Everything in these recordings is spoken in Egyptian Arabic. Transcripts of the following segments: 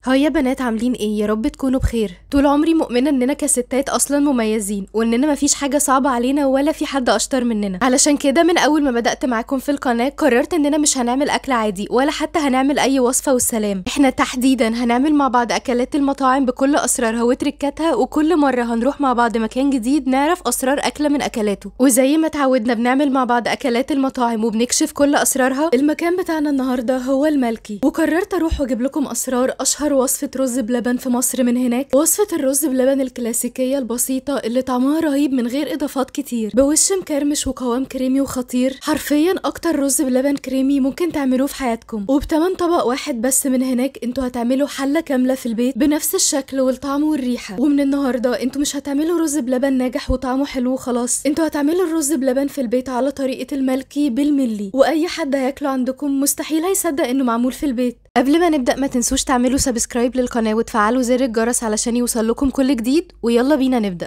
هاي يا بنات عاملين ايه يا رب تكونوا بخير طول عمري مؤمنه اننا كستات اصلا مميزين واننا مفيش حاجه صعبه علينا ولا في حد اشطر مننا علشان كده من اول ما بدات معاكم في القناه قررت اننا مش هنعمل اكل عادي ولا حتى هنعمل اي وصفه والسلام احنا تحديدا هنعمل مع بعض اكلات المطاعم بكل اسرارها وتركاتها وكل مره هنروح مع بعض مكان جديد نعرف اسرار اكله من اكلاته وزي ما اتعودنا بنعمل مع بعض اكلات المطاعم وبنكشف كل اسرارها المكان بتاعنا النهارده هو الملكي وقررت اروح واجيب لكم اسرار اشهر وصفة رز بلبن في مصر من هناك وصفة الرز بلبن الكلاسيكية البسيطة اللي طعمها رهيب من غير إضافات كتير بوش مكرمش وقوام كريمي وخطير حرفيا أكتر رز بلبن كريمي ممكن تعملوه في حياتكم وبتمن طبق واحد بس من هناك انتوا هتعملوا حلة كاملة في البيت بنفس الشكل والطعم والريحة ومن النهاردة انتوا مش هتعملوا رز بلبن ناجح وطعمه حلو وخلاص انتوا هتعملوا الرز بلبن في البيت على طريقة الملكي بالملي وأي حد هياكله عندكم مستحيل هيصدق انه معمول في البيت قبل ما نبدأ ما تنسوش تعملوا سبسكرايب للقناة وتفعلوا زر الجرس علشان يوصل لكم كل جديد ويلا بينا نبدأ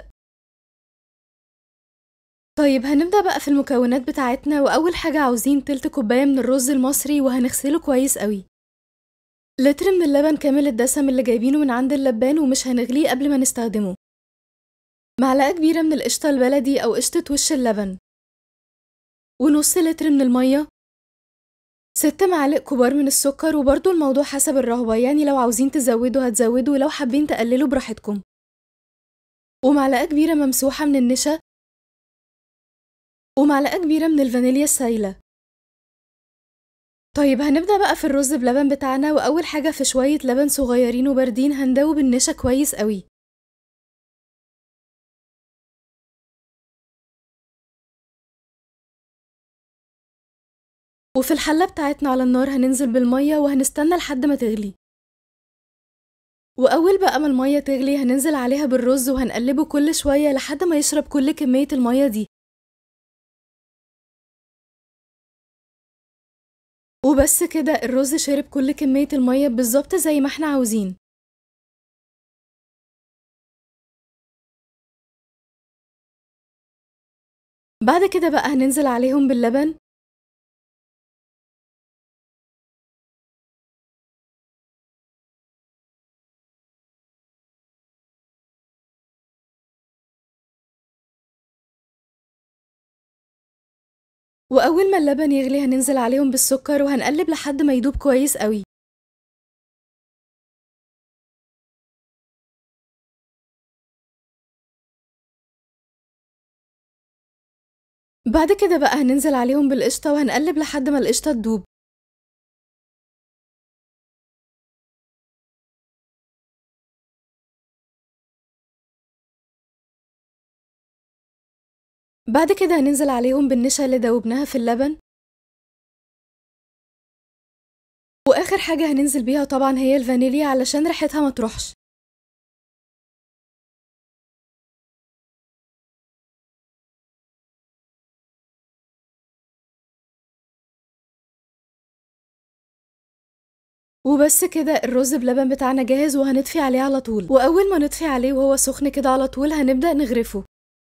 طيب هنبدأ بقى في المكونات بتاعتنا وأول حاجة عاوزين تلت كوباية من الرز المصري وهنغسله كويس قوي لتر من اللبن كامل الدسم اللي جايبينه من عند اللبان ومش هنغليه قبل ما نستخدمه معلقة كبيرة من القشطة البلدي أو قشطة وش اللبن ونص لتر من المية ست معالق كبار من السكر وبرضو الموضوع حسب الرغبة يعني لو عاوزين تزودوا هتزودوا ولو حابين تقللوا براحتكم ومعلقة كبيرة ممسوحة من النشا ومعلقة كبيرة من الفانيليا السايلة طيب هنبدأ بقى في الرز بلبن بتاعنا وأول حاجة في شوية لبن صغيرين وباردين هندوب النشا كويس قوي وفي الحلة بتاعتنا على النار هننزل بالمية وهنستنى لحد ما تغلي وأول بقى ما المية تغلي هننزل عليها بالرز وهنقلبه كل شوية لحد ما يشرب كل كمية المية دي وبس كده الرز شرب كل كمية المية بالظبط زي ما احنا عاوزين بعد كده بقى هننزل عليهم باللبن وأول ما اللبن يغلي هننزل عليهم بالسكر وهنقلب لحد ما يدوب كويس قوي بعد كده بقى هننزل عليهم بالقشطة وهنقلب لحد ما القشطة تدوب بعد كده هننزل عليهم بالنشا اللي دوبناها في اللبن واخر حاجة هننزل بيها طبعا هي الفانيليا علشان ريحتها ما تروحش وبس كده الرز بلبن بتاعنا جاهز وهنطفي عليه على طول واول ما نطفي عليه وهو سخن كده على طول هنبدأ نغرفه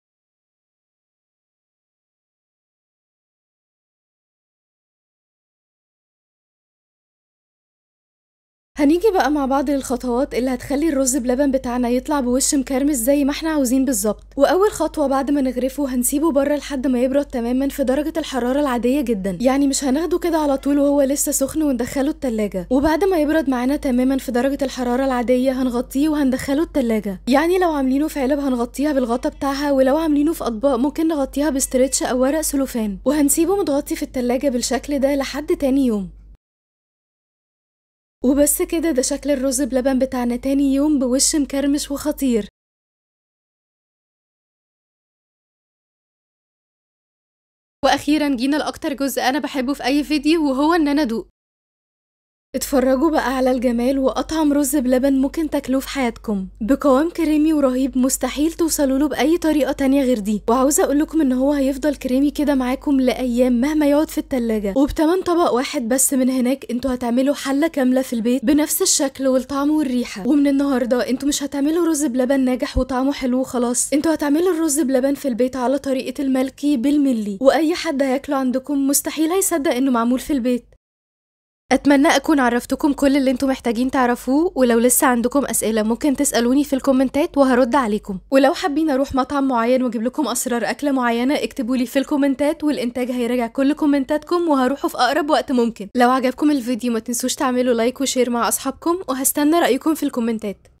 هنيجي بقى مع بعض للخطوات اللي هتخلي الرز بلبن بتاعنا يطلع بوش مكرمش زي ما احنا عاوزين بالظبط واول خطوه بعد ما نغرفه هنسيبه بره لحد ما يبرد تماما في درجه الحراره العاديه جدا يعني مش هناخده كده على طول وهو لسه سخن وندخله التلاجة وبعد ما يبرد معانا تماما في درجه الحراره العاديه هنغطيه وهندخله التلاجة يعني لو عاملينه في علب هنغطيها بالغطا بتاعها ولو عاملينه في اطباق ممكن نغطيها بستريتش او ورق سلوفان وهنسيبه متغطي في التلاجة بالشكل ده لحد تاني يوم وبس كده ده شكل الرز بلبن بتاعنا تاني يوم بوش مكرمش وخطير واخيرا جينا لاكتر جزء انا بحبه في اي فيديو وهو ان انا ادوق اتفرجوا بقى على الجمال واطعم رز بلبن ممكن تاكلوه في حياتكم بقوام كريمي ورهيب مستحيل توصلوا له باي طريقه تانية غير دي وعاوزه اقول لكم ان هو هيفضل كريمي كده معاكم لايام مهما يقعد في التلاجة وبتمن طبق واحد بس من هناك انتوا هتعملوا حله كامله في البيت بنفس الشكل والطعم والريحه ومن النهارده انتوا مش هتعملوا رز بلبن ناجح وطعمه حلو وخلاص انتوا هتعملوا الرز بلبن في البيت على طريقه الملكي بالملي واي حد هياكله عندكم مستحيل هيصدق انه معمول في البيت اتمنى اكون عرفتكم كل اللي انتم محتاجين تعرفوه ولو لسه عندكم اسئله ممكن تسالوني في الكومنتات وهرد عليكم ولو حابين اروح مطعم معين واجيب لكم اسرار اكله معينه اكتبوا لي في الكومنتات والانتاج هيراجع كل كومنتاتكم وهروحه في اقرب وقت ممكن لو عجبكم الفيديو ما تنسوش تعملوا لايك وشير مع اصحابكم وهستنى رايكم في الكومنتات